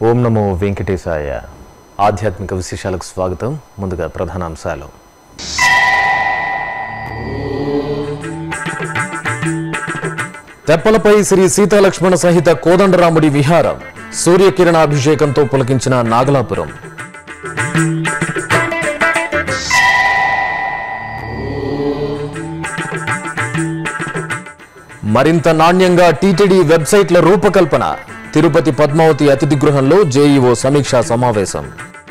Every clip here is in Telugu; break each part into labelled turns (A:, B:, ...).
A: ఓం నమో వెంకటేశాయ ఆధ్యాత్మిక విశేషాలకు స్వాగతం ముందుగా ప్రధానాంశాలు తెప్పలపై శ్రీ సీతాలక్ష్మణ సహిత కోదండరాముడి విహారం సూర్యకిరణాభిషేకంతో పులకించిన నాగలాపురం మరింత నాణ్యంగా టీటీడీ వెబ్సైట్ల రూపకల్పన తిరుపతి పద్మావతి అతిథి గృహంలో జేఈఓ సమీక్షా సమావేశం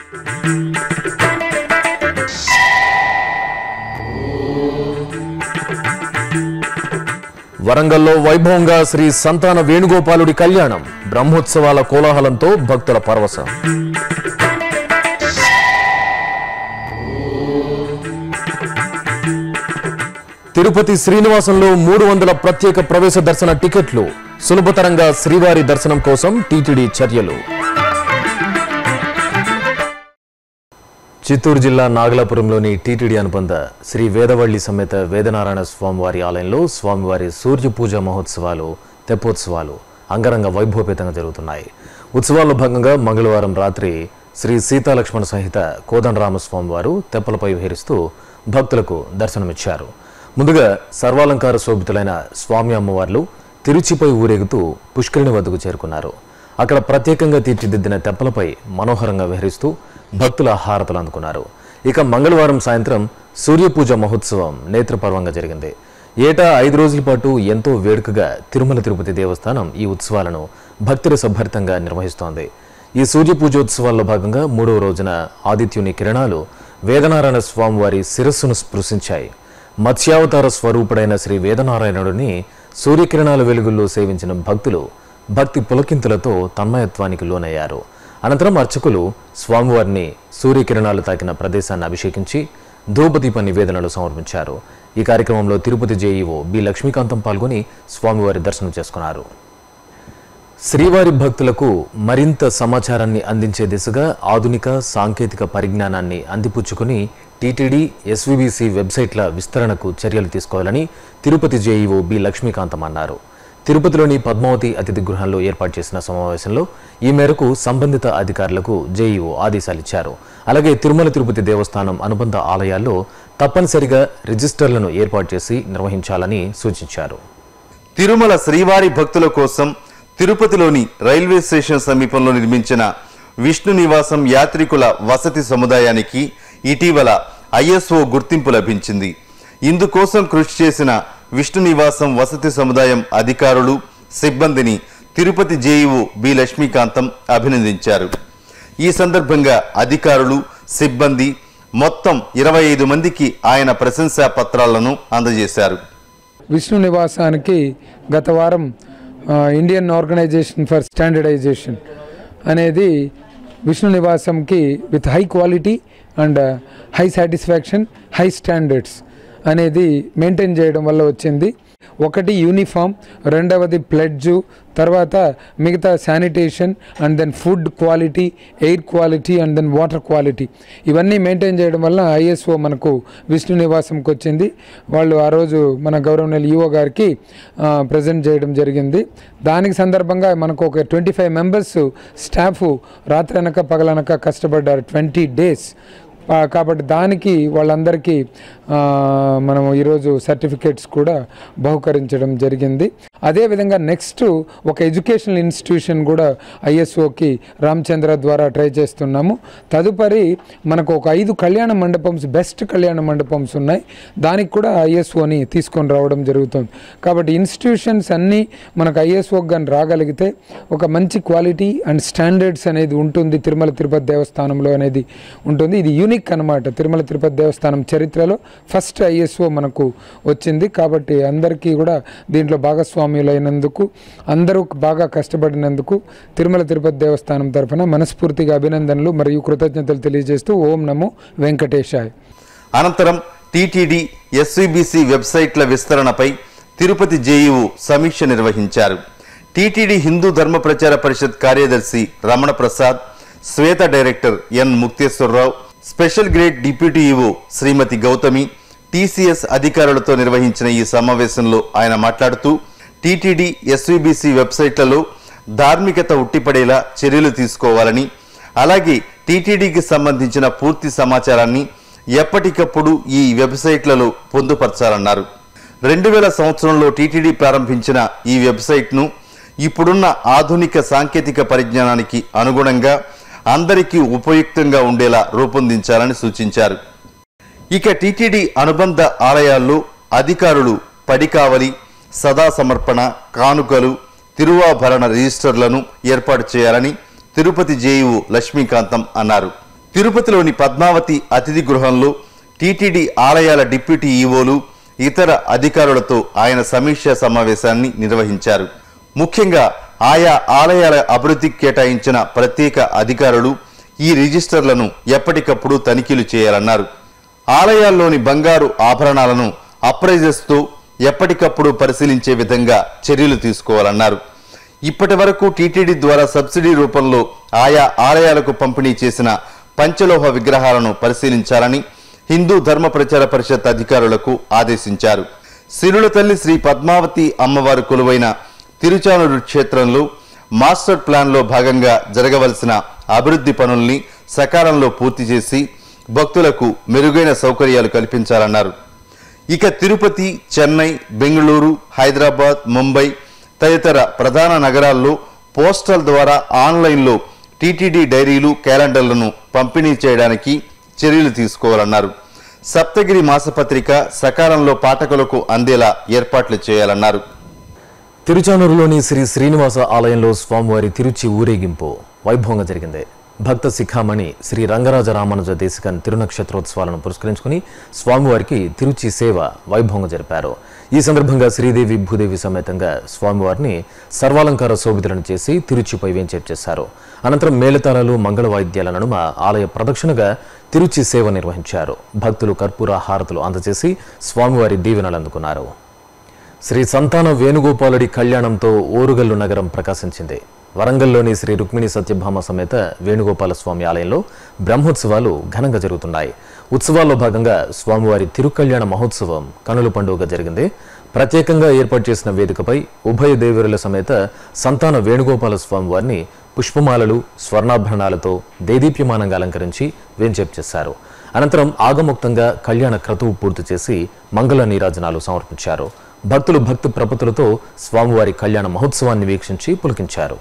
A: వరంగల్లో వైభవంగా శ్రీ సంతాన వేణుగోపాలుడి కళ్యాణం బ్రహ్మోత్సవాల కోలాహలంతో భక్తుల పరవశం తిరుపతి శ్రీనివాసంలో మూడు వందల ప్రత్యేక ప్రవేశ దర్శన టికెట్లు సులభతరంగా శ్రీవారి దర్శనం కోసం టీటీడీ చర్యలు చిత్తూరు జిల్లా నాగలాపురంలోని టీటీడీ అనుబంధ శ్రీ వేదవల్లి సమేత వేదనారాయణ స్వామివారి ఆలయంలో స్వామివారి సూర్య పూజ మహోత్సవాలు తెప్పోత్సవాలు అంగరంగ వైభవపేతంగా జరుగుతున్నాయి ఉత్సవాల్లో భాగంగా మంగళవారం రాత్రి శ్రీ సీతాలక్ష్మణ సహిత కోదండరామస్వామి వారు తెప్పలపై విహరిస్తూ భక్తులకు దర్శనమిచ్చారు ముందుగా సర్వాలంకార శోభితులైన స్వామి అమ్మవార్లు తిరుచిపై ఊరేగుతూ పుష్కరిణి వద్దకు చేరుకున్నారు అక్కడ ప్రత్యేకంగా తీర్చిదిద్దిన తెప్పలపై మనోహరంగా విహరిస్తూ భక్తుల హారతలు అందుకున్నారు ఇక మంగళవారం సాయంత్రం సూర్యపూజ మహోత్సవం నేత్రపర్వంగా జరిగింది ఏటా ఐదు రోజుల పాటు ఎంతో వేడుకగా తిరుమల తిరుపతి దేవస్థానం ఈ ఉత్సవాలను భక్తిరసభరితంగా నిర్వహిస్తోంది ఈ సూర్య పూజోత్సవాల్లో భాగంగా మూడవ రోజున ఆదిత్యుని కిరణాలు వేదనారాయణ స్వామివారి శిరస్సును స్పృశించాయి మత్స్యావతార స్వరూపుడైన శ్రీ వేదనారాయణుడిని సూర్యకిరణాల వెలుగుల్లో సేవించిన భక్తులు భక్తి పులకింతులతో తన్మయత్వానికి లోనయ్యారు అనంతరం అర్చకులు స్వామివారిని సూర్యకిరణాలు తాకిన ప్రదేశాన్ని అభిషేకించి ధూపదీప నివేదనలు సమర్పించారు ఈ కార్యక్రమంలో తిరుపతి జేఈఓ బి లక్ష్మీకాంతం పాల్గొని స్వామివారి దర్శనం చేసుకున్నారు శ్రీవారి భక్తులకు మరింత సమాచారాన్ని అందించే దిశగా ఆధునిక సాంకేతిక పరిజ్ఞానాన్ని అందిపుచ్చుకుని టీటీడీ ఎస్వీబీసీ వెబ్సైట్ల విస్తరణకు చర్యలు తీసుకోవాలని తిరుపతి జేఈఓ బి లక్ష్మీకాంతం అన్నారు తిరుపతిలోని పద్మావతి అతిథి గృహంలో ఏర్పాటు చేసిన సమావేశంలో ఈ మేరకు సంబంధిత అధికారులకు జేఈఓ ఆదేశాలిచ్చారు అలాగే తిరుమల తిరుపతి దేవస్థానం అనుబంధ ఆలయాల్లో తప్పనిసరిగా రిజిస్టర్లను ఏర్పాటు చేసి నిర్వహించాలని సూచించారు
B: తిరుమల శ్రీవారి భక్తుల కోసం తిరుపతిలోని రైల్వే స్టేషన్ సమీపంలో నిర్మించిన విష్ణు నివాసం యాత్రికుల వసతి సముదాయానికి ఇటీవల ఐఎస్ఓ గుర్తింపు లభించింది ఇందుకోసం కృషి చేసిన విష్ణు నివాసం వసతి సముదాయం అధికారులు సిబ్బందిని తిరుపతి జేఈఓ బి లక్ష్మీకాంతం అభినందించారు ఈ సందర్భంగా అధికారులు సిబ్బంది మొత్తం ఇరవై ఐదు మందికి ఆయన ప్రశంసా పత్రాలను అందజేశారు
C: విష్ణు నివాసానికి గత వారం ఆ, ఇండియన్ ఆర్గనైజేషన్ ఫర్ స్టాండర్డైజేషన్ అనేది విష్ణు నివాసంకి with high quality and high satisfaction high standards అనేది మెయింటైన్ చేయడం వల్ల వచ్చింది ఒకటి యూనిఫామ్ రెండవది ప్లెడ్జు తర్వాత మిగతా sanitation and then food quality air quality and then water quality ఇవన్నీ మెయింటైన్ చేయడం వల్ల ఐఎస్ఓ మనకు విష్ణు నివాసంకి వచ్చింది వాళ్ళు ఆ రోజు మన గౌరవనీయులు ఈఓ గారికి ప్రజెంట్ చేయడం జరిగింది దానికి సందర్భంగా మనకు ఒక ట్వంటీ ఫైవ్ మెంబర్స్ స్టాఫ్ రాత్రనక పగలనక కష్టపడ్డారు ట్వంటీ డేస్ ఆ, కాబట్టి దానికి వాళ్ళందరికీ ఆ, మనము ఈరోజు సర్టిఫికేట్స్ కూడా బహుకరించడం జరిగింది అదేవిధంగా నెక్స్ట్ ఒక ఎడ్యుకేషనల్ ఇన్స్టిట్యూషన్ కూడా ఐఎస్ఓకి రామచంద్ర ద్వారా ట్రై చేస్తున్నాము తదుపరి మనకు ఒక ఐదు కళ్యాణ మండపమ్స్ బెస్ట్ కళ్యాణ మండపమ్స్ ఉన్నాయి దానికి కూడా ఐఎస్ఓని తీసుకొని రావడం జరుగుతుంది కాబట్టి ఇన్స్టిట్యూషన్స్ అన్నీ మనకు ఐఎస్ఓకి కానీ రాగలిగితే ఒక మంచి క్వాలిటీ అండ్ స్టాండర్డ్స్ అనేది ఉంటుంది తిరుమల తిరుపతి దేవస్థానంలో అనేది ఉంటుంది ఇది యూనిక్ అనమాట తిరుమల తిరుపతి దేవస్థానం చరిత్రలో ఫస్ట్ ఐఎస్ఓ మనకు వచ్చింది కాబట్టి అందరికీ కూడా దీంట్లో భాగస్వామ్యులైనందుకు అందరూ బాగా కష్టపడినందుకు తిరుమల తిరుపతి దేవస్థానం తరఫున మనస్ఫూర్తిగా అభినందనలు మరియు కృతజ్ఞతలు తెలియజేస్తూ ఓం నమో వెంకటేశాయ్
B: అనంతరం టీటీడీ ఎస్వీబీసీ వెబ్సైట్ల విస్తరణపై తిరుపతి జేఈఓ సమీక్ష నిర్వహించారు టీటీడీ హిందూ ధర్మ ప్రచార పరిషత్ కార్యదర్శి Ramana Prasad Sweta director N Mukteswararao special grade deputy EO Srimati Gautami TCS అధికారులతో నిర్వహించిన ఈ సమావేశంలో ఆయన మాట్లాడుతూ టీటీడీ ఎస్వీబీసీ వెబ్సైట్లలో ధార్మికత ఉట్టిపడేలా చర్యలు తీసుకోవాలని అలాగే టీటీడీకి సంబంధించిన పూర్తి సమాచారాన్ని ఎప్పటికప్పుడు ఈ వెబ్సైట్లలో పొందుపరచాలన్నారు రెండు వేల సంవత్సరంలో టీటీడీ ప్రారంభించిన ఈ వెబ్సైట్ను ఇప్పుడున్న ఆధునిక సాంకేతిక పరిజ్ఞానానికి అనుగుణంగా అందరికీ ఉపయుక్తంగా ఉండేలా రూపొందించాలని సూచించారు ఇక టీటీడీ అనుబంధ ఆలయాల్లో అధికారులు పడికావలి సదా సమర్పణ కానుకలు తిరువాభరణ రిజిస్టర్లను ఏర్పాటు చేయాలని తిరుపతి జేఈఓ లక్ష్మీకాంతం అన్నారు తిరుపతిలోని పద్మావతి అతిథి గృహంలో టీటీడీ ఆలయాల డిప్యూటీ ఈవోలు ఇతర అధికారులతో ఆయన సమీక్షా సమావేశాన్ని నిర్వహించారు ముఖ్యంగా ఆయా ఆలయాల అభివృద్ధికి కేటాయించిన ప్రత్యేక అధికారులు ఈ రిజిస్టర్లను ఎప్పటికప్పుడు తనిఖీలు చేయాలన్నారు ఆలయాల్లోని బంగారు ఆభరణాలను అప్రైజెస్తో ఎప్పటికప్పుడు పరిశీలించే విధంగా చర్యలు తీసుకోవాలన్నారు ఇప్పటి వరకు టీటీడీ ద్వారా సబ్సిడీ రూపంలో ఆయా ఆలయాలకు పంపిణీ చేసిన పంచలోహ విగ్రహాలను పరిశీలించాలని హిందూ ధర్మ ప్రచార పరిషత్ అధికారులకు ఆదేశించారు సిరుల తల్లి శ్రీ పద్మావతి అమ్మవారు కొలువైన తిరుచానూరు క్షేత్రంలో మాస్టర్ ప్లాన్లో భాగంగా జరగవలసిన అభివృద్ధి పనుల్ని సకాలంలో పూర్తి చేసి భక్తులకు మెరుగైన సౌకర్యాలు కల్పించాలన్నారు ఇక తిరుపతి చెన్నై బెంగళూరు హైదరాబాద్ ముంబై తదితర ప్రధాన నగరాల్లో పోస్టల్ ద్వారా ఆన్లైన్లో టీటీడీ డైరీలు క్యాలెండర్లను పంపిణీ చేయడానికి చర్యలు తీసుకోవాలన్నారు సప్తగిరి మాసపత్రిక సకాలంలో పాఠకులకు అందేలా ఏర్పాట్లు చేయాలన్నారు
A: తిరుచానూరులోని శ్రీ శ్రీనివాస ఆలయంలో స్వామివారి తిరుచి ఊరేగింపు వైభవంగా జరిగింది భక్త శిఖామణి శ్రీ రంగరాజ రామానుజ దేశికన్ తిరునక్షత్రోత్సవాలను పురస్కరించుకుని స్వామివారికి తిరుచి సేవ వైభవంగా జరిపారు ఈ సందర్భంగా శ్రీదేవి భూదేవి సమేతంగా స్వామివారిని సర్వాలంకార శోభితులను చేసి తిరుచిపై వేంచేపు చేశారు అనంతరం మేళతాళాలు మంగళ వాయిద్యాల నడుమ ఆలయ ప్రదక్షిణగా తిరుచి సేవ నిర్వహించారు భక్తులు కర్పూర హారతులు అందజేసి స్వామివారి దీవెనలు అందుకున్నారు శ్రీ సంతాన వేణుగోపాలుడి కళ్యాణంతో ఓరుగల్లు నగరం ప్రకాశించింది వరంగల్లోని శ్రీ రుక్మిణి సత్యభామ సమేత వేణుగోపాల స్వామి ఆలయంలో బ్రహ్మోత్సవాలు ఘనంగా జరుగుతున్నాయి ఉత్సవాల్లో భాగంగా స్వామివారి తిరుకళ్యాణ మహోత్సవం కనుల పండుగ జరిగింది ప్రత్యేకంగా ఏర్పాటు చేసిన వేదికపై ఉభయ దేవరుల సమేత సంతాన వేణుగోపాల స్వామివారిని పుష్పమాలలు స్వర్ణాభరణాలతో దేదీప్యమానంగా అలంకరించి వేంచేపు చేశారు అనంతరం ఆగముక్తంగా కళ్యాణ క్రతువు పూర్తి చేసి మంగళ నీరాజనాలు సమర్పించారు భక్తులు భక్తి ప్రపతులతో స్వామివారి కళ్యాణ మహోత్సవాన్ని వీక్షించి పులకించారు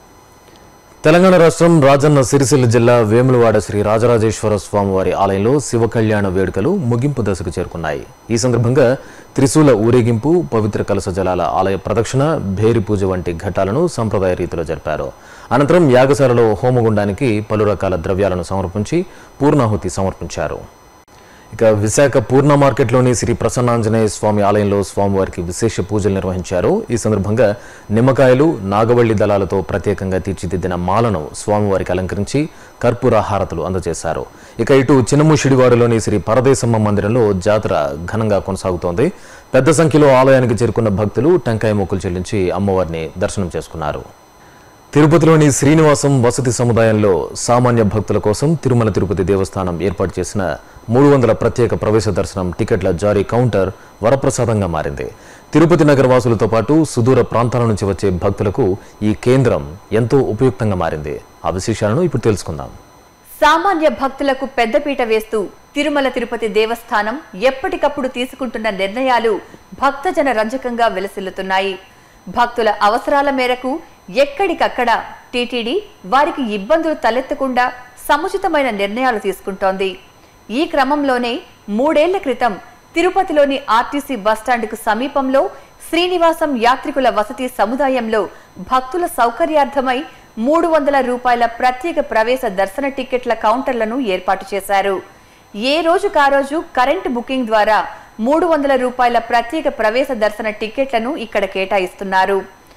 A: తెలంగాణ రాష్ట్రం రాజన్న సిరిసిల్ల జిల్లా వేములవాడ శ్రీ రాజరాజేశ్వర స్వామివారి ఆలయంలో శివ కళ్యాణ వేడుకలు ముగింపు దశకు చేరుకున్నాయి ఈ సందర్భంగా త్రిశూల ఊరేగింపు పవిత్ర కలస జలాల ఆలయ ప్రదక్షిణ భేరి పూజ వంటి ఘట్టాలను సంప్రదాయ రీతిలో జరిపారు అనంతరం యాగశాలలో హోమగుండానికి పలు రకాల ద్రవ్యాలను సమర్పించి పూర్ణాహుతి సమర్పించారు ఇక విశాఖ పూర్ణ మార్కెట్లోని శ్రీ ప్రసన్నాంజనేయ స్వామి ఆలయంలో స్వామివారికి విశేష పూజలు నిర్వహించారు ఈ సందర్భంగా నిమ్మకాయలు నాగవల్లి దళాలతో ప్రత్యేకంగా తీర్చిదిద్దిన మాలను స్వామివారికి అలంకరించి కర్పూర హారతులు అందజేశారు ఇక ఇటు చిన్నముషిడివాడలోని శ్రీ పరదేశమ్మ మందిరంలో జాతర ఘనంగా కొనసాగుతోంది పెద్ద సంఖ్యలో ఆలయానికి చేరుకున్న భక్తులు టెంకాయ మొక్కులు చెల్లించి అమ్మవారిని దర్శనం చేసుకున్నారు తిరుపతిలోని శ్రీనివాసం వసతి సముదాయంలో సామాన్య భక్తుల కోసం తిరుమల తిరుపతి దేవస్థానం ఏర్పాటు చేసిన మూడు వందల ప్రత్యేక ప్రవేశ దర్శనం టికెట్ల జారీ కౌంటర్ వరప్రసాదంగా మారింది తిరుపతి నగర వాసులతో పాటు సుదూర ప్రాంతాల నుంచి వచ్చే భక్తులకు ఈ కేంద్రం ఎంతో ఉపయుక్తంగా మారింది ఆ విశేషాలను ఇప్పుడు తెలుసుకుందాం
D: సామాన్య భక్తులకు పెద్దపీట వేస్తూ తిరుమల తిరుపతి దేవస్థానం ఎప్పటికప్పుడు తీసుకుంటున్న నిర్ణయాలు భక్తజన రంజకంగా వెలసిల్లుతున్నాయి భక్తుల అవసరాల మేరకు ఎక్కడికక్కడ టీటీడీ వారికి ఇబ్బందులు తలెత్తకుండా సముచితమైన నిర్ణయాలు తీసుకుంటోంది ఈ క్రమంలోనే మూడేళ్ల క్రితం తిరుపతిలోని ఆర్టీసీ బస్టాండ్కు సమీపంలో శ్రీనివాసం యాత్రికుల వసతి సముదాయంలో భక్తుల సౌకర్యార్థమై మూడు వందల రూపాయల ప్రత్యేక ప్రవేశ దర్శన టిక్కెట్ల కౌంటర్లను ఏర్పాటు చేశారు ఏ రోజు కారోజు కరెంటు బుకింగ్ ద్వారా మూడు వందల రూపాయల ప్రత్యేక ప్రవేశ దర్శన టిక్కెట్లను ఇక్కడ కేటాయిస్తున్నారు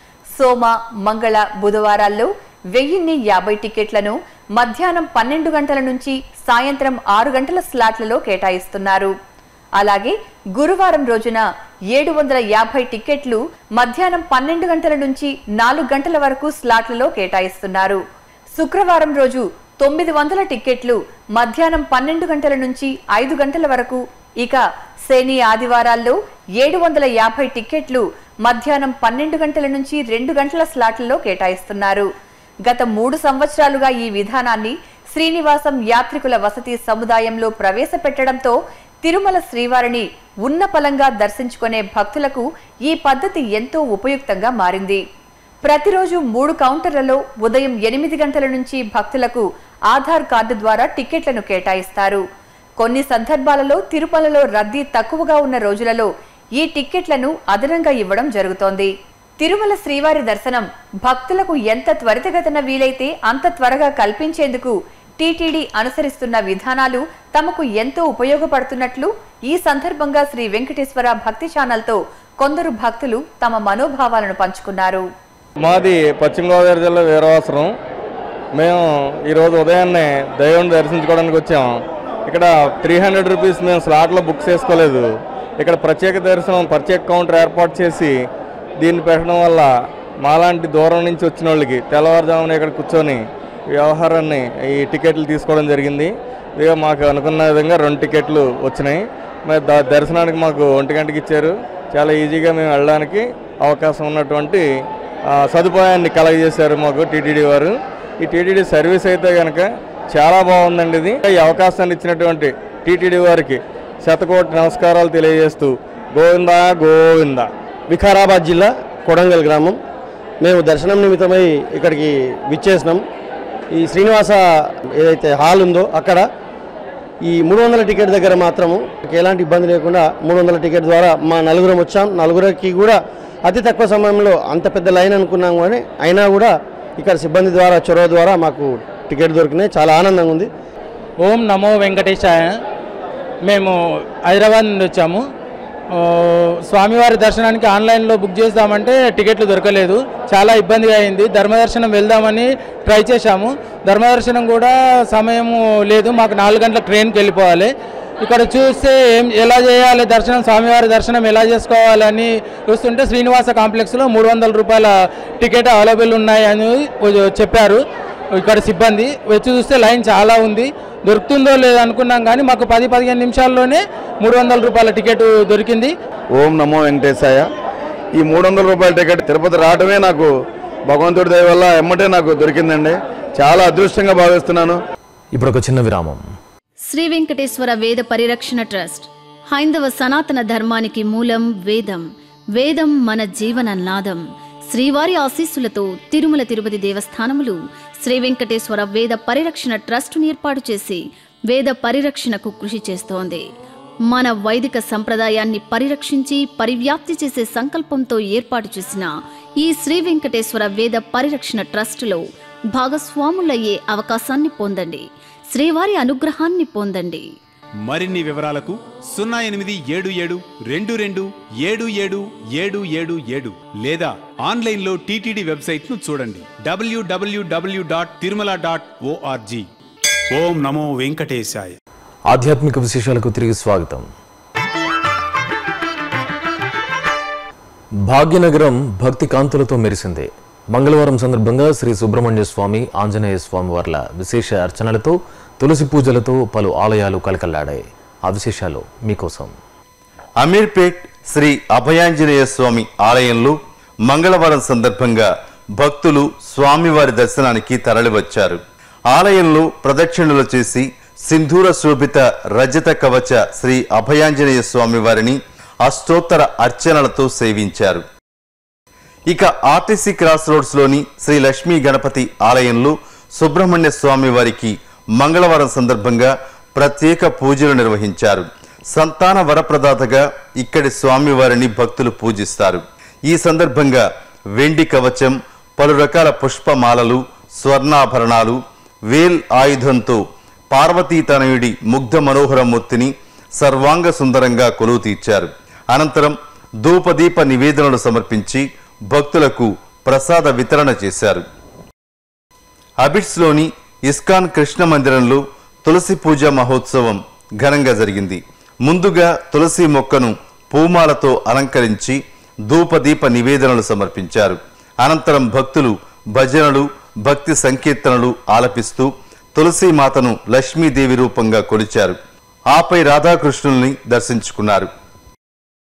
D: సోమ మంగళ బుధవారాల్లో వెయ్యిన్ని యాభై టికెట్లను మధ్యాహ్నం పన్నెండు గంటల నుంచి సాయంత్రం ఆరు గంటల స్లాట్లలో కేటాయిస్తున్నారు అలాగే గురువారం రోజున ఏడు వందల యాభై టికెట్లు మధ్యాహ్నం పన్నెండు గంటల నుంచి నాలుగు గంటల వరకు స్లాట్లలో కేటాయిస్తున్నారు శుక్రవారం రోజు తొమ్మిది వందల టిక్కెట్లు మధ్యాహ్నం పన్నెండు గంటల నుంచి ఐదు గంటల వరకు ఇక శని ఆదివారాల్లో ఏడు వందల యాభై టిక్కెట్లు మధ్యాహ్నం పన్నెండు గంటల నుంచి రెండు గంటల స్లాట్లలో కేటాయిస్తున్నారు గత మూడు సంవత్సరాలుగా ఈ విధానాన్ని శ్రీనివాసం యాత్రికుల వసతి సముదాయంలో ప్రవేశపెట్టడంతో తిరుమల శ్రీవారిని ఉన్నపలంగా దర్శించుకునే భక్తులకు ఈ పద్ధతి ఎంతో ఉపయుక్తంగా మారింది ప్రతిరోజు మూడు కౌంటర్లలో ఉదయం ఎనిమిది గంటల నుంచి భక్తులకు ఆధార్ కార్డు ద్వారా టికెట్లను కేటాయిస్తారు కొన్ని సందర్భాలలో తిరుమలలో రద్దీ తక్కువగా ఉన్న రోజులలో ఈ టిక్కెట్లను అదనంగా ఇవ్వడం జరుగుతోంది తిరుమల శ్రీవారి దర్శనం భక్తులకు ఎంత త్వరితగతిన వీలైతే అంత త్వరగా కల్పించేందుకు టీటీడీ అనుసరిస్తున్న విధానాలు తమకు ఎంతో ఉపయోగపడుతున్నట్లు ఈ సందర్భంగా శ్రీ వెంకటేశ్వర భక్తి ఛానల్తో కొందరు భక్తులు తమ మనోభావాలను పంచుకున్నారు
E: మాది పశ్చిమ గోదావరి జిల్లా వీరవాసరం మేము ఈరోజు ఉదయాన్నే దైవం దర్శించుకోవడానికి వచ్చాం ఇక్కడ త్రీ హండ్రెడ్ రూపీస్ మేము స్లాట్లో బుక్ చేసుకోలేదు ఇక్కడ ప్రత్యేక దర్శనం ప్రత్యేక కౌంటర్ ఏర్పాటు చేసి దీన్ని పెట్టడం వల్ల మాలాంటి దూరం నుంచి వచ్చిన వాళ్ళకి తెల్లవారుజామున ఇక్కడ కూర్చొని వ్యవహారాన్ని ఈ టికెట్లు తీసుకోవడం జరిగింది ఇక మాకు అనుకున్న విధంగా రెండు టికెట్లు వచ్చినాయి మరి ద- దర్శనానికి మాకు ఒంటి గంటకి ఇచ్చారు చాలా ఈజీగా మేము వెళ్ళడానికి అవకాశం ఉన్నటువంటి ఆ, సదుపాయాన్ని కలగజేశారు మాకు టీటీడీ వారు ఈ టీటీడీ సర్వీస్ అయితే కనుక చాలా బాగుందండి ఇది ఈ అవకాశాన్ని ఇచ్చినటువంటి టీటీడీ వారికి శతకోటి నమస్కారాలు తెలియజేస్తూ గోవిందా గోవిందా
F: వికారాబాద్ జిల్లా కొడంగల్ గ్రామం మేము దర్శనం నిమిత్తమై ఇక్కడికి విచ్చేసినాం ఈ శ్రీనివాస ఏదైతే హాల్ ఉందో అక్కడ ఈ మూడు వందల టికెట్ దగ్గర మాత్రము ఎలాంటి ఇబ్బంది లేకుండా మూడు వందల టికెట్ ద్వారా మా నలుగురం వచ్చాం నలుగురికి కూడా అతి తక్కువ సమయంలో అంత పెద్ద లైన్ అనుకున్నాం కానీ అయినా కూడా ఇక్కడ సిబ్బంది ద్వారా చొరవ ద్వారా మాకు టికెట్ దొరికినాయి చాలా ఆనందంగా ఉంది
G: ఓం నమో వెంకటేశాయ మేము హైదరాబాద్ నుండి వచ్చాము ఆ, స్వామివారి దర్శనానికి ఆన్లైన్లో బుక్ చేద్దామంటే టికెట్లు దొరకలేదు చాలా ఇబ్బందిగా అయింది ధర్మదర్శనం వెళ్దామని ట్రై చేశాము ధర్మదర్శనం కూడా సమయము లేదు మాకు నాలుగు గంటల ట్రైన్కి వెళ్ళిపోవాలి ఇక్కడ చూస్తే ఏం ఎలా చేయాలి దర్శనం స్వామివారి దర్శనం ఎలా చేసుకోవాలని చూస్తుంటే శ్రీనివాస కాంప్లెక్స్లో మూడు వందల రూపాయల టికెట్ అవైలబుల్ ఉన్నాయని చెప్పారు ఇక్కడ సిబ్బంది వచ్చి చూస్తే లైన్ చాలా ఉంది దొరుకుతుందో లేదో అనుకున్నాం కానీ మాకు పది పదిహేను నిమిషాల్లోనే మూడు వందల రూపాయల టికెట్ దొరికింది
H: ఓం నమో వెంకటేశాయ ఈ మూడు వందల రూపాయల టికెట్ తిరుపతి రావడమే నాకు భగవంతుడి దయ వల్ల ఎమ్మటే నాకు దొరికిందండి చాలా అదృష్టంగా భావిస్తున్నాను
A: ఇప్పుడు ఒక చిన్న విరామం
I: శ్రీ వెంకటేశ్వర వేద పరిరక్షణ ట్రస్ట్ హైందవ సనాతన ధర్మానికి మూలం వేదం వేదం మన జీవన నాదం శ్రీవారి ఆశీస్సులతో తిరుమల తిరుపతి దేవస్థానములు శ్రీ వెంకటేశ్వర వేద పరిరక్షణ ట్రస్టును ఏర్పాటు చేసి వేద పరిరక్షణకు కృషి చేస్తోంది మన వైదిక సంప్రదాయాన్ని పరిరక్షించి పరివ్యాప్తి చేసే సంకల్పంతో ఏర్పాటు చేసిన ఈ శ్రీ వెంకటేశ్వర వేద పరిరక్షణ ట్రస్టులో భాగస్వాములయ్యే అవకాశాన్ని పొందండి శ్రీవారి అనుగ్రహాన్ని పొందండి
J: మరిన్ని వివరాలకు సున్నా ఎనిమిది ఏడు ఏడు రెండు రెండు ఏడు ఏడు ఏడు ఏడు ఏడు లేదా ఆన్లైన్లో టీటీడీ వెబ్సైట్ను చూడండి WWW dot Tirumala dot ORG ఓం నమో వెంకటేశాయ
A: ఆధ్యాత్మిక విశేషాలకు తిరిగి స్వాగతం భాగ్యనగరం భక్తి కాంతులతో మెరిసింది మంగళవారం సందర్భంగా శ్రీ సుబ్రహ్మణ్య స్వామి ఆంజనేయ స్వామి వార్ల విశేష అర్చనలతో తులసి పూజలతో పలు ఆలయాలు కలకల్లాడాయి ఆ విశేషాలు మీకోసం
B: అమీర్పేట్ శ్రీ అభయాంజనేయ స్వామి ఆలయంలో మంగళవారం సందర్భంగా భక్తులు స్వామివారి దర్శనానికి తరలివచ్చారు ఆలయంలో ప్రదక్షిణలు చేసి సింధూర శోభిత రజత కవచ శ్రీ అభయాంజనేయ స్వామి వారిని అష్టోత్తర అర్చనలతో సేవించారు ఇక ఆర్టీసీ క్రాస్ రోడ్స్ లోని శ్రీ లక్ష్మీ గణపతి ఆలయంలో సుబ్రహ్మణ్య స్వామి వారికి మంగళవారం సందర్భంగా ప్రత్యేక పూజలు నిర్వహించారు సంతాన వరప్రదాతగా ఇక్కడి స్వామివారిని భక్తులు పూజిస్తారు ఈ సందర్భంగా వెండి కవచం పలు రకాల పుష్పమాలలు స్వర్ణాభరణాలు వేల్ ఆయుధంతో పార్వతీ తనయుడి ముగ్ధ మనోహర మూర్తిని సర్వాంగ సుందరంగా కొలువు తీర్చారు అనంతరం ధూపదీప నివేదనలు సమర్పించి భక్తులకు ప్రసాద వితరణ చేశారు అబిడ్స్లోని ఇస్కాన్ కృష్ణ మందిరంలో తులసి పూజ మహోత్సవం ఘనంగా జరిగింది ముందుగా తులసి మొక్కను పూమాలతో అలంకరించి ధూపదీప నివేదనలు సమర్పించారు అనంతరం భక్తులు భజనలు భక్తి సంకీర్తనలు ఆలపిస్తూ తులసి మాతను లక్ష్మీదేవి రూపంగా కొలిచారు ఆపై రాధాకృష్ణుల్ని దర్శించుకున్నారు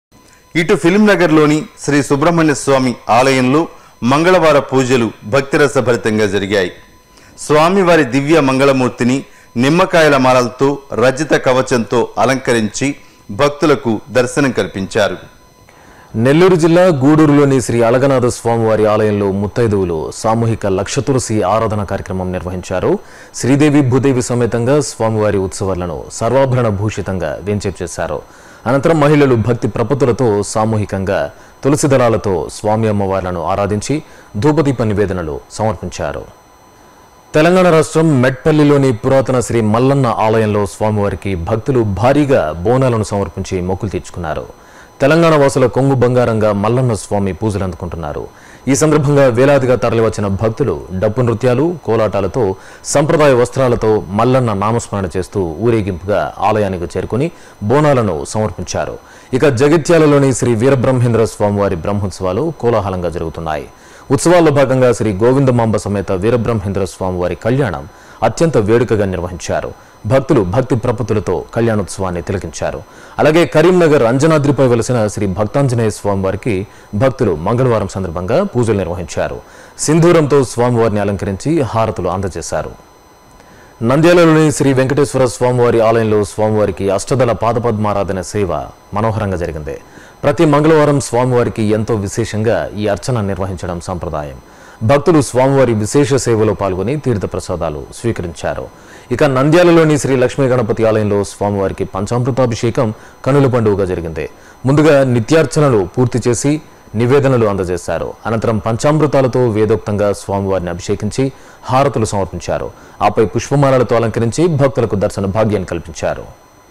B: ఇటు ఫిలిం నగర్లోని శ్రీ సుబ్రహ్మణ్య స్వామి ఆలయంలో మంగళవార పూజలు భక్తిరసభరితంగా జరిగాయి స్వామివారి దివ్య మంగళమూర్తిని నిమ్మకాయల మాలలతో రజిత కవచంతో అలంకరించి భక్తులకు దర్శనం కల్పించారు
A: నెల్లూరు జిల్లా గూడూరులోని శ్రీ అలగనాథ స్వామివారి ఆలయంలో ముత్తైదువులు సామూహిక లక్ష తులసి ఆరాధన కార్యక్రమం నిర్వహించారు శ్రీదేవి భూదేవి సమేతంగా స్వామివారి ఉత్సవాలను సర్వాభరణ భూషితంగా వెంచేపు చేశారు అనంతరం మహిళలు భక్తి ప్రపత్తులతో సామూహికంగా తులసి దళాలతో స్వామి అమ్మవార్లను ఆరాధించి ధూపదీప నివేదనలు సమర్పించారు తెలంగాణ రాష్ట్రం మెట్పల్లిలోని పురాతన శ్రీ మల్లన్న ఆలయంలో స్వామివారికి భక్తులు భారీగా బోనాలను సమర్పించి మొక్కులు తీర్చుకున్నారు తెలంగాణ వాసుల కొంగు బంగారంగా మల్లన్న స్వామి పూజలు అందుకుంటున్నారు ఈ సందర్భంగా వేలాదిగా తరలివచ్చిన భక్తులు డప్పు నృత్యాలు కోలాటాలతో సంప్రదాయ వస్త్రాలతో మల్లన్న నామస్మరణ చేస్తూ ఊరేగింపుగా ఆలయానికి చేరుకుని బోనాలను సమర్పించారు ఇక జగిత్యాలలోని శ్రీ వీరబ్రహ్మేంద్ర స్వామివారి బ్రహ్మోత్సవాలు కోలాహలంగా జరుగుతున్నాయి ఉత్సవాల్లో భాగంగా శ్రీ గోవిందమాంబ సమేత వీరబ్రహ్మేంద్ర స్వామివారి కళ్యాణం అత్యంత వేడుకగా నిర్వహించారు భక్తులు భక్తి ప్రపత్తులతో కళ్యాణోత్సవాన్ని తిలకించారు అలాగే కరీంనగర్ అంజనాద్రిపై వెలసిన శ్రీ భక్తాంజనేయ స్వామివారికి భక్తులు మంగళవారం సందర్భంగా పూజలు నిర్వహించారు సింధూరంతో స్వామివారిని అలంకరించి హారతులు అందజేశారు నంద్యాలలోని శ్రీ వెంకటేశ్వర స్వామివారి ఆలయంలో స్వామివారికి అష్టదళ పాదపద్మారాధన సేవ మనోహరంగా జరిగింది ప్రతి మంగళవారం స్వామివారికి ఎంతో విశేషంగా ఈ అర్చన నిర్వహించడం సంప్రదాయం భక్తులు స్వామివారి విశేష సేవలో పాల్గొని తీర్థ ప్రసాదాలు స్వీకరించారు ఇక నంద్యాలలోని శ్రీ లక్ష్మీ గణపతి ఆలయంలో స్వామివారికి పంచామృతాభిషేకం కనుల పండుగగా జరిగింది ముందుగా నిత్యార్చనలు పూర్తి చేసి నివేదనలు అందజేశారు అనంతరం పంచామృతాలతో వేదోక్తంగా స్వామివారిని అభిషేకించి హారతులు సమర్పించారు ఆపై పుష్పమాలలతో అలంకరించి భక్తులకు దర్శన భాగ్యాన్ని కల్పించారు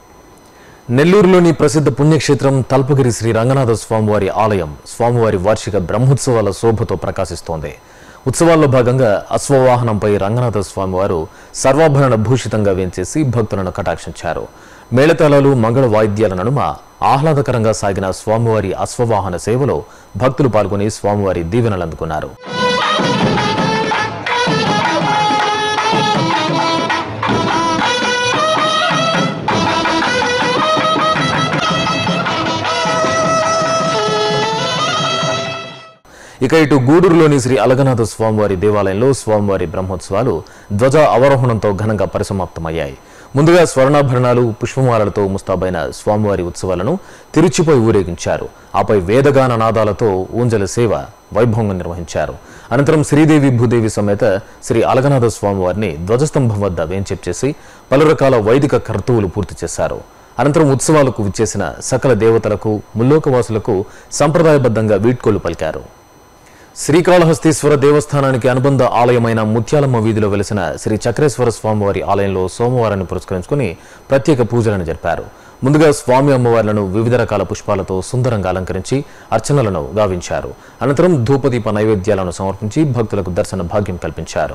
A: నెల్లూరులోని ప్రసిద్ధ పుణ్యక్షేత్రం తల్పగిరి శ్రీ రంగనాథ స్వామివారి ఆలయం స్వామివారి వార్షిక బ్రహ్మోత్సవాల శోభతో ప్రకాశిస్తోంది ఉత్సవాల్లో భాగంగా అశ్వవాహనంపై రంగనాథ స్వామివారు సర్వాభరణ భూషితంగా వేంచేసి భక్తులను కటాక్షించారు మేళతాళాలు మంగళ వాయిద్యాల నడుమ ఆహ్లాదకరంగా సాగిన స్వామివారి అశ్వవాహన సేవలో భక్తులు పాల్గొని స్వామివారి దీవెనలు అందుకున్నారు ఇక ఇటు గూడూరులోని శ్రీ అలగనాథ స్వామివారి దేవాలయంలో స్వామివారి బ్రహ్మోత్సవాలు ధ్వజ అవరోహణంతో ఘనంగా పరిసమాప్తమయ్యాయి ముందుగా స్వర్ణాభరణాలు పుష్పమాలలతో ముస్తాబైన స్వామివారి ఉత్సవాలను తిరుచిపై ఊరేగించారు ఆపై వేదగాన నాదాలతో ఊంజల సేవ వైభవంగా నిర్వహించారు అనంతరం శ్రీదేవి భూదేవి సమేత శ్రీ అలగనాథ స్వామివారిని ధ్వజస్తంభం వద్ద వేంచేపు చేసి పలు రకాల వైదిక కర్తువులు పూర్తి చేశారు అనంతరం ఉత్సవాలకు విచ్చేసిన సకల దేవతలకు ముల్లోకవాసులకు సంప్రదాయబద్ధంగా వీడ్కోలు పలికారు శ్రీకాళహస్తీశ్వర దేవస్థానానికి అనుబంధ ఆలయమైన ముత్యాలమ్మ వీధిలో వెలిసిన శ్రీ చక్రేశ్వర స్వామివారి ఆలయంలో సోమవారాన్ని పురస్కరించుకుని ప్రత్యేక పూజలను జరిపారు ముందుగా స్వామి అమ్మవార్లను వివిధ రకాల పుష్పాలతో సుందరంగా అలంకరించి అర్చనలను గావించారు అనంతరం ధూపదీప నైవేద్యాలను సమర్పించి భక్తులకు దర్శన భాగ్యం కల్పించారు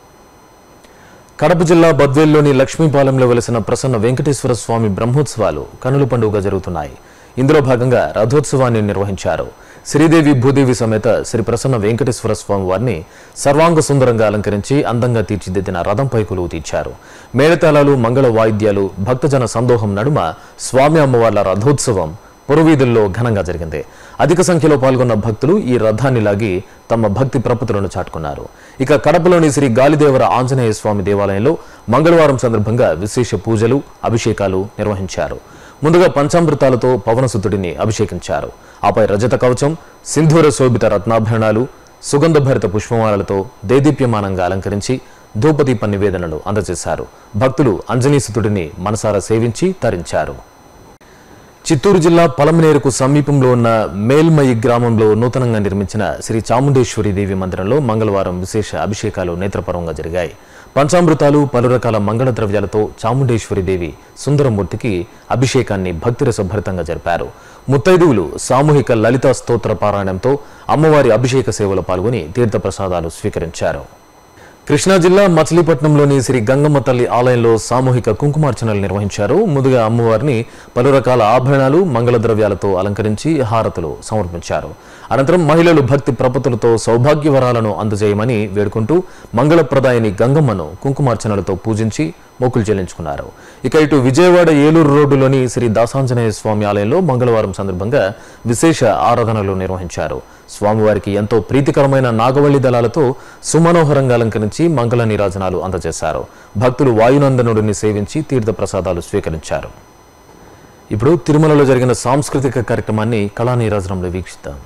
A: కడప జిల్లా బద్వేల్లోని లక్ష్మీపాలెంలో వెలిసిన ప్రసన్న వెంకటేశ్వర స్వామి బ్రహ్మోత్సవాలు కనుల పండుగగా జరుగుతున్నాయి ఇందులో భాగంగా రథోత్సవాన్ని నిర్వహించారు శ్రీదేవి భూదేవి సమేత శ్రీ ప్రసన్న వెంకటేశ్వర స్వామి వారిని సర్వాంగ సుందరంగా అలంకరించి అందంగా తీర్చిదిద్దిన రథంపై కొలువు తీర్చారు మేళతాళాలు మంగళ వాయిద్యాలు భక్తజన సందోహం నడుమ స్వామి అమ్మవార్ల రథోత్సవం పురవీధుల్లో ఘనంగా జరిగింది అధిక సంఖ్యలో పాల్గొన్న భక్తులు ఈ రథాన్ని లాగి తమ భక్తి ప్రపతులను చాటుకున్నారు ఇక కడపలోని శ్రీ గాలిదేవర ఆంజనేయ స్వామి దేవాలయంలో మంగళవారం సందర్భంగా విశేష పూజలు అభిషేకాలు నిర్వహించారు ముందుగా పంచామృతాలతో పవనసుతుడిని అభిషేకించారు ఆపై రజత కవచం సింధూర శోభిత రత్నాభరణాలు సుగంధభరిత పుష్పమాలలతో దేదీప్యమానంగా అలంకరించి ధూపదీప నివేదనలు అందజేశారు భక్తులు అంజనీసుతుడిని మనసారా సేవించి తరించారు చిత్తూరు జిల్లా పలమనేరుకు సమీపంలో ఉన్న మేల్మయి గ్రామంలో నూతనంగా నిర్మించిన శ్రీ చాముండేశ్వరి దేవి మందిరంలో మంగళవారం విశేష అభిషేకాలు నేత్రపరంగా జరిగాయి పంచామృతాలు పలు రకాల మంగళ ద్రవ్యాలతో చాముండేశ్వరి దేవి సుందరమూర్తికి అభిషేకాన్ని భక్తిరసభరితంగా జరిపారు ముత్తైదువులు సామూహిక లలిత స్తోత్ర పారాయణంతో అమ్మవారి అభిషేక సేవలో పాల్గొని తీర్థప్రసాదాలు స్వీకరించారు కృష్ణా జిల్లా మచిలీపట్నంలోని శ్రీ గంగమ్మ తల్లి ఆలయంలో సామూహిక కుంకుమార్చనలు నిర్వహించారు ముందుగా అమ్మవారిని పలు రకాల ఆభరణాలు మంగళ ద్రవ్యాలతో అలంకరించి హారతులు సమర్పించారు అనంతరం మహిళలు భక్తి ప్రపతులతో సౌభాగ్య వరాలను అందజేయమని వేడుకుంటూ మంగళప్రదాయని గంగమ్మను కుంకుమార్చనలతో పూజించి మొక్కులు చెల్లించుకున్నారు ఇక ఇటు విజయవాడ ఏలూరు రోడ్డులోని శ్రీ దాసాంజనేయ స్వామి ఆలయంలో మంగళవారం సందర్భంగా విశేష ఆరాధనలు నిర్వహించారు స్వామివారికి ఎంతో ప్రీతికరమైన నాగవల్లి దళాలతో సుమనోహరంగా అలంకరించి మంగళ నీరాజనాలు అందజేశారు భక్తులు వాయునందనుడిని సేవించి తీర్థ ప్రసాదాలు స్వీకరించారు ఇప్పుడు తిరుమలలో జరిగిన సాంస్కృతిక కార్యక్రమాన్ని కళా నీరాజనంలో వీక్షిద్దాం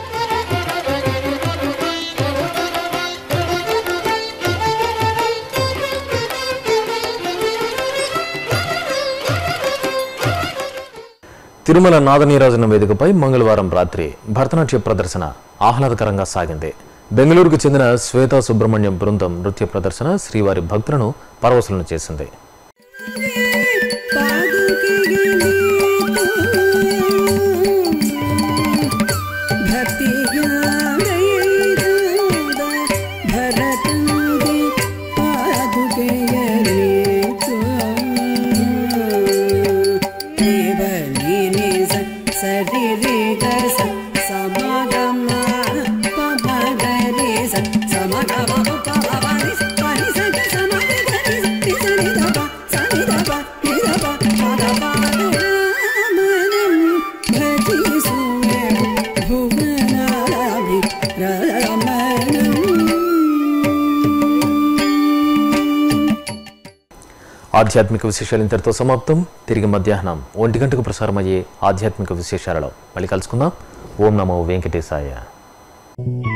A: తిరుమల నాదనీరాజన వేదికపై మంగళవారం రాత్రి భరతనాట్య ప్రదర్శన ఆహ్లాదకరంగా సాగింది బెంగళూరుకు చెందిన శ్వేతా సుబ్రహ్మణ్యం బృందం నృత్య ప్రదర్శన శ్రీవారి భక్తులను పరవశులను చేసింది ఆధ్యాత్మిక విశేషాలు ఇంతటితో సమాప్తం తిరిగి మధ్యాహ్నం ఒంటి గంటకు ప్రసారమయ్యే ఆధ్యాత్మిక విశేషాలలో మళ్ళీ కలుసుకుందాం ఓం నమో వెంకటేశాయ